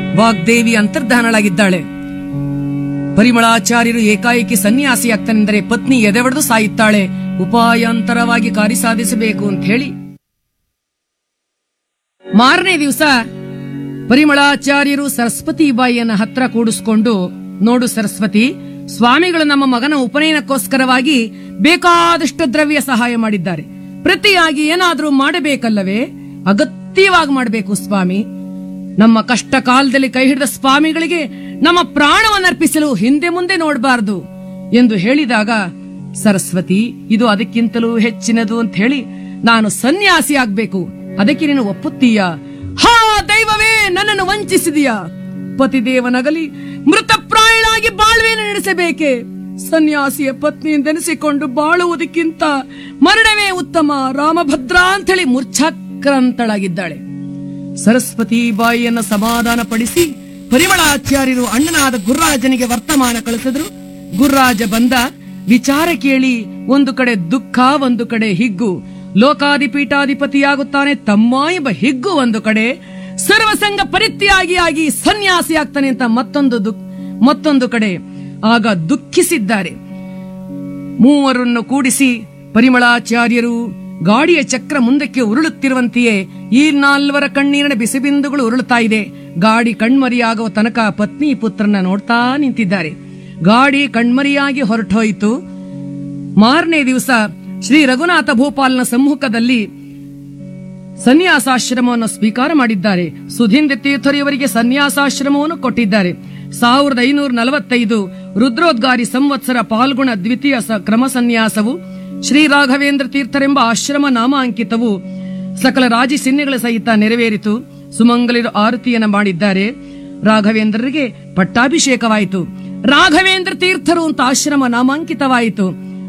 ವಾಗ್ದೇವಿ ಅಂತರ್ಧಾನಳಾಗಿದ್ದಾಳೆ ಪರಿಮಳಾಚಾರ್ಯರು ಏಕಾಏಕಿ ಸನ್ಯಾಸಿಯಾಗ್ತಾನೆಂದರೆ ಪತ್ನಿ ಎದೆವಡೆದು ಸಾಯುತ್ತಾಳೆ ಉಪಾಯಾಂತರವಾಗಿ ಕಾರ್ಯ ಸಾಧಿಸಬೇಕು ಅಂತ ಹೇಳಿ ಮಾರನೇ ದಿವಸ ಪರಿಮಳಾಚಾರ್ಯರು ಸರಸ್ವತಿ ಬಾಯಿಯನ್ನ ಹತ್ರ ಕೂಡಿಸ್ಕೊಂಡು ನೋಡು ಸರಸ್ವತಿ ಸ್ವಾಮಿಗಳು ನಮ್ಮ ಮಗನ ಉಪನಯನಕ್ಕೋಸ್ಕರವಾಗಿ ಬೇಕಾದಷ್ಟು ದ್ರವ್ಯ ಸಹಾಯ ಮಾಡಿದ್ದಾರೆ ಪ್ರತಿಯಾಗಿ ಏನಾದ್ರೂ ಮಾಡಬೇಕಲ್ಲವೇ ಅಗತ್ಯವಾಗಿ ಮಾಡಬೇಕು ಸ್ವಾಮಿ ನಮ್ಮ ಕಷ್ಟ ಕಾಲದಲ್ಲಿ ಕೈ ಹಿಡಿದ ಸ್ವಾಮಿಗಳಿಗೆ ನಮ್ಮ ಪ್ರಾಣವನ್ನರ್ಪಿಸಲು ಹಿಂದೆ ಮುಂದೆ ನೋಡಬಾರದು ಎಂದು ಹೇಳಿದಾಗ ಸರಸ್ವತಿ ಇದು ಅದಕ್ಕಿಂತಲೂ ಹೆಚ್ಚಿನದು ಅಂತ ಹೇಳಿ ನಾನು ಸನ್ಯಾಸಿ ಆಗ್ಬೇಕು ಅದಕ್ಕೆ ನೀನು ಒಪ್ಪುತ್ತೀಯ ಹಾ ದೈವವೇ ನನ್ನನ್ನು ವಂಚಿಸಿದೀಯಾ ಪತಿದೇವನಗಲಿ ಮೃತಪ್ರಾಯಳಾಗಿ ಬಾಳ್ವೆಯನ್ನು ನಡೆಸಬೇಕೆ ಸನ್ಯಾಸಿಯ ಪತ್ನಿಯಿಂದೆನಿಸಿಕೊಂಡು ಬಾಳುವುದಕ್ಕಿಂತ ಮರಣವೇ ಉತ್ತಮ ರಾಮಭದ್ರ ಅಂಥೇಳಿ ಮೂರ್ಛಾಕ್ರಾಂತಳಾಗಿದ್ದಾಳೆ ಸರಸ್ವತಿ ಬಾಯಿಯನ್ನು ಸಮಾಧಾನ ಪಡಿಸಿ ಪರಿಮಳಾಚಾರ್ಯರು ಅಣ್ಣನಾದ ಗುರ್ರಾಜನಿಗೆ ವರ್ತಮಾನ ಕಳಿಸಿದ್ರು ಗುರ್ರಾಜ ಬಂದ ವಿಚಾರ ಕೇಳಿ ಒಂದು ಕಡೆ ದುಃಖ ಒಂದು ಕಡೆ ಹಿಗ್ಗು ಲೋಕಾಧಿಪೀಠಾಧಿಪತಿಯಾಗುತ್ತಾನೆ ತಮ್ಮ ಎಂಬ ಹಿಗ್ಗು ಒಂದು ಕಡೆ ಸರ್ವಸಂಗ ಪರಿತ್ಯಾಗಿ ಆಗಿ ಸನ್ಯಾಸಿ ಆಗ್ತಾನೆ ಅಂತ ಮತ್ತೊಂದು ದುಃಖ ಮತ್ತೊಂದು ಕಡೆ ಆಗ ದುಃಖಿಸಿದ್ದಾರೆ ಮೂವರನ್ನು ಕೂಡಿಸಿ ಪರಿಮಳಾಚಾರ್ಯರು ಗಾಡಿಯ ಚಕ್ರ ಮುಂದಕ್ಕೆ ಉರುಳುತ್ತಿರುವಂತೆಯೇ ಈ ನಾಲ್ವರ ಕಣ್ಣೀರಿನ ಬಿಸಿಬಿಂದುಗಳು ಉರುಳುತ್ತಾ ಇದೆ ಗಾಡಿ ಕಣ್ಮರಿಯಾಗುವ ತನಕ ಪತ್ನಿ ಪುತ್ರನ ನೋಡ್ತಾ ನಿಂತಿದ್ದಾರೆ ಗಾಡಿ ಕಣ್ಮರಿಯಾಗಿ ಹೊರಟೋಯಿತು ಮಾರನೇ ದಿವಸ ಶ್ರೀ ರಘುನಾಥ ಭೂಪಾಲ್ನ ಸಮ್ಮುಖದಲ್ಲಿ ಸನ್ಯಾಸಾಶ್ರಮವನ್ನು ಸ್ವೀಕಾರ ಮಾಡಿದ್ದಾರೆ ಸುಧೀಂದ್ರ ತೀರ್ಥರಿಯವರಿಗೆ ಸನ್ಯಾಸಾಶ್ರಮವನ್ನು ಕೊಟ್ಟಿದ್ದಾರೆ ಸಾವಿರದ ಐನೂರ ನಲವತ್ತೈದು ರುದ್ರೋದ್ಗಾರಿ ಸಂವತ್ಸರ ಪಾಲ್ಗುಣ ದ್ವಿತೀಯ ಸ- ಕ್ರಮ ಸನ್ಯಾಸವು ಶ್ರೀ ರಾಘವೇಂದ್ರ ತೀರ್ಥರೆಂಬ ಆಶ್ರಮ ನಾಮಾಂಕಿತವು ಸಕಲ ರಾಜಿ ಚಿಹ್ನೆಗಳ ಸಹಿತ ನೆರವೇರಿತು ಸುಮಂಗಲಿರು ಆರತಿಯನ್ನ ಮಾಡಿದ್ದಾರೆ ರಾಘವೇಂದ್ರರಿಗೆ ಪಟ್ಟಾಭಿಷೇಕವಾಯಿತು ರಾಘವೇಂದ್ರ ತೀರ್ಥರು ಅಂತ ಆಶ್ರಮ ನಾಮಾಂಕಿತವಾಯಿತು